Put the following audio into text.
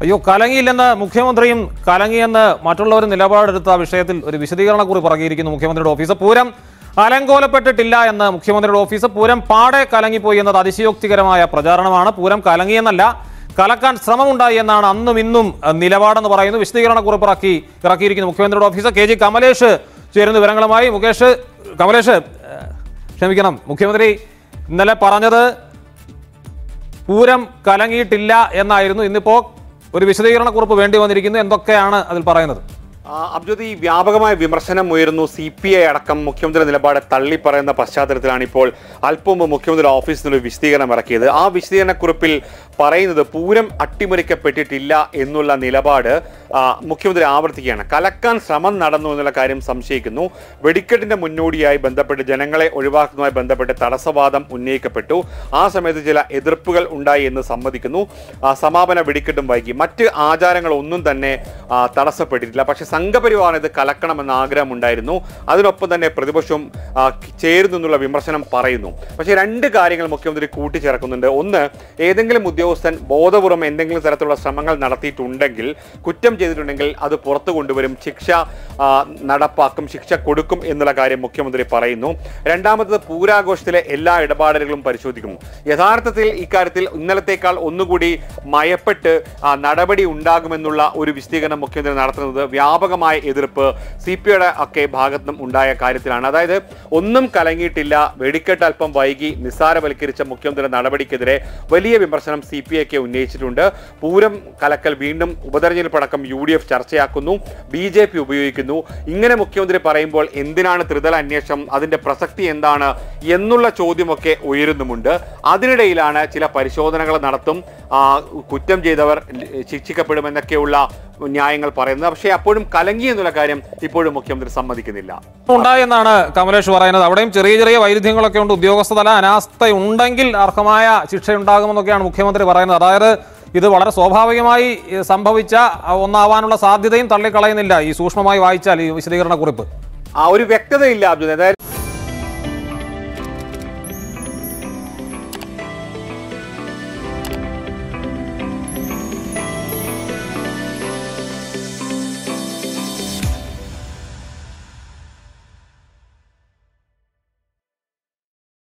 അയ്യോ കലങ്ങിയില്ലെന്ന് മുഖ്യമന്ത്രിയും കലങ്ങിയെന്ന് മറ്റുള്ളവരും നിലപാടെടുത്ത വിഷയത്തിൽ ഒരു വിശദീകരണ കുറിപ്പ് ഇറങ്ങിയിരിക്കുന്നു മുഖ്യമന്ത്രിയുടെ ഓഫീസ് പൂരം അലങ്കോലപ്പെട്ടിട്ടില്ല എന്ന് മുഖ്യമന്ത്രിയുടെ ഓഫീസ് പൂരം പാടെ കലങ്ങിപ്പോയി എന്നത് അതിശയോക്തികരമായ പ്രചാരണമാണ് പൂരം കലങ്ങിയെന്നല്ല കലക്കാൻ ശ്രമമുണ്ടായി എന്നാണ് അന്നും ഇന്നും അഹ്, നിലപാടെന്ന് പറയുന്നു വിശദീകരണ കുറിപ്പ് ഇറക്കി ഇറക്കിയിരിക്കുന്നു മുഖ്യമന്ത്രിയുടെ ഓഫീസ് കെ ജി കമലേഷ് ചേരുന്ന വിവരങ്ങളുമായി മുകേഷ് കമലേഷ് ഏഹ്, ക്ഷമിക്കണം മുഖ്യമന്ത്രി ഇന്നലെ പറഞ്ഞത് പൂരം കലങ്ങിയിട്ടില്ല എന്നായിരുന്നു ഇന്നിപ്പോ ഒരു വിശദീകരണ കുറിപ്പ് വേണ്ടി വന്നിരിക്കുന്നു എന്തൊക്കെയാണ് അതിൽ പറയുന്നത് ആ, അബ്ജോദ് ഈ വ്യാപകമായ വിമർശനം ഉയരുന്നു സി പി ഐ അടക്കം മുഖ്യമന്ത്രി നിലപാട് തള്ളി പറയുന്ന പശ്ചാത്തലത്തിലാണ് ഇപ്പോൾ അല്പം മുമ്പ് മുഖ്യമന്ത്രി ഓഫീസിൽ നിന്ന് ഒരു വിശദീകരണം ഇറക്കിയത് ആ വിശദീകരണക്കുറിപ്പിൽ പറയുന്നത് പൂരം അട്ടിമറിക്കപ്പെട്ടിട്ടില്ല എന്നുള്ള നിലപാട് ആ, മുഖ്യമന്ത്രി ആവർത്തിക്കുകയാണ് കലക്കാൻ ശ്രമം നടന്നു എന്നുള്ള കാര്യം സംശയിക്കുന്നു വെടിക്കെട്ടിന്റെ മുന്നോടിയായി ബന്ധപ്പെട്ട് ജനങ്ങളെ ഒഴിവാക്കുന്നതുമായി ബന്ധപ്പെട്ട് തടസ്സവാദം ഉന്നയിക്കപ്പെട്ടു ആ സമയത്ത് ചില എതിർപ്പുകൾ ഉണ്ടായി എന്ന് സമ്മതിക്കുന്നു ആ, സമാപന വെടിക്കെട്ടും വൈകി മറ്റ് ആചാരങ്ങളൊന്നും തന്നെ ആ, തടസ്സപ്പെട്ടിട്ടില്ല പക്ഷെ സംഘപരിവാറിന് ഇത് കലക്കണമെന്ന ആഗ്രഹമുണ്ടായിരുന്നു അതിനൊപ്പം തന്നെ പ്രതിപക്ഷവും ആ, ചേരുന്നു എന്നുള്ള വിമർശനം പറയുന്നു പക്ഷേ രണ്ട് കാര്യങ്ങൾ മുഖ്യമന്ത്രി കൂട്ടിച്ചേർക്കുന്നുണ്ട് ഒന്ന് ഏതെങ്കിലും ഉദ്യോഗസ്ഥൻ ബോധപൂർവം എന്തെങ്കിലും തരത്തിലുള്ള ശ്രമങ്ങൾ നടത്തിയിട്ടുണ്ടെങ്കിൽ കുറ്റം ചെയ്തിട്ടുണ്ടെങ്കിൽ അത് പുറത്തു കൊണ്ടുവരും ശിക്ഷ ആ, നടപ്പാക്കും ശിക്ഷ കൊടുക്കും എന്നുള്ള കാര്യം മുഖ്യമന്ത്രി പറയുന്നു രണ്ടാമത്തത് പൂരാഘോഷത്തിലെ എല്ലാ ഇടപാടുകളും പരിശോധിക്കും യഥാർത്ഥത്തിൽ ഇക്കാര്യത്തിൽ ഇന്നലത്തേക്കാൾ ഒന്നുകൂടി മയപ്പെട്ട് ആ, നടപടി ഉണ്ടാകുമെന്നുള്ള ഒരു വിശദീകരണം മുഖ്യമന്ത്രി നടത്തുന്നത് വ്യാപകമായ എതിർപ്പ് സി പി ഐയുടെ ഒക്കെ ഭാഗത്തുനിന്നും ഉണ്ടായ കാര്യത്തിലാണ് അതായത് ഒന്നും കലങ്ങിയിട്ടില്ല വെടിക്കെട്ട് അല്പം വൈകി നിസ്സാരവൽക്കരിച്ച മുഖ്യമന്ത്രിയുടെ നടപടിക്കെതിരെ വലിയ വിമർശനം സി പി ഐക്ക് ഉന്നയിച്ചിട്ടുണ്ട് പൂരം കലക്കൽ വീണ്ടും ഉപതെരഞ്ഞെടുപ്പടക്കം യു ഡി എഫ് ചർച്ചയാക്കുന്നു ബി ജെ പി ഉപയോഗിക്കുന്നു ഇങ്ങനെ മുഖ്യമന്ത്രി പറയുമ്പോൾ എന്തിനാണ് ത്രിതല അന്വേഷണം അതിന്റെ പ്രസക്തി എന്താണ് എന്നുള്ള ചോദ്യമൊക്കെ ഉയരുന്നുമുണ്ട് അതിനിടയിലാണ് ചില പരിശോധനകൾ നടത്തും ആ, കുറ്റം ചെയ്തവർ ശിക്ഷിക്കപ്പെടുമെന്നൊക്കെയുള്ള ന്യായങ്ങൾ പറയുന്നത് പക്ഷേ അപ്പോഴും കലങ്ങി എന്നുള്ള കാര്യം ഇപ്പോഴും മുഖ്യമന്ത്രി സമ്മതിക്കുന്നില്ല ഉണ്ടായെന്നാണ് കമലേഷ് പറയുന്നത് അവിടെയും ചെറിയ ചെറിയ വൈരുദ്ധ്യങ്ങളൊക്കെ ഉണ്ട് ഉദ്യോഗസ്ഥതല അനാസ്ഥ ഉണ്ടെങ്കിൽ അർഹമായ ശിക്ഷയുണ്ടാകുമെന്നൊക്കെയാണ് മുഖ്യമന്ത്രി പറയുന്നത് അതായത് ഇത് വളരെ സ്വാഭാവികമായി ഏഹ്, സംഭവിച്ച അഹ്, ഒന്നാവാനുള്ള സാധ്യതയും തള്ളിക്കളയുന്നില്ല ഈ സൂക്ഷ്മമായി വായിച്ചാൽ ഈ വിശദീകരണ കുറിപ്പ് ആ ഒരു വ്യക്തതയില്ല അബ്ദുൽ അതായത്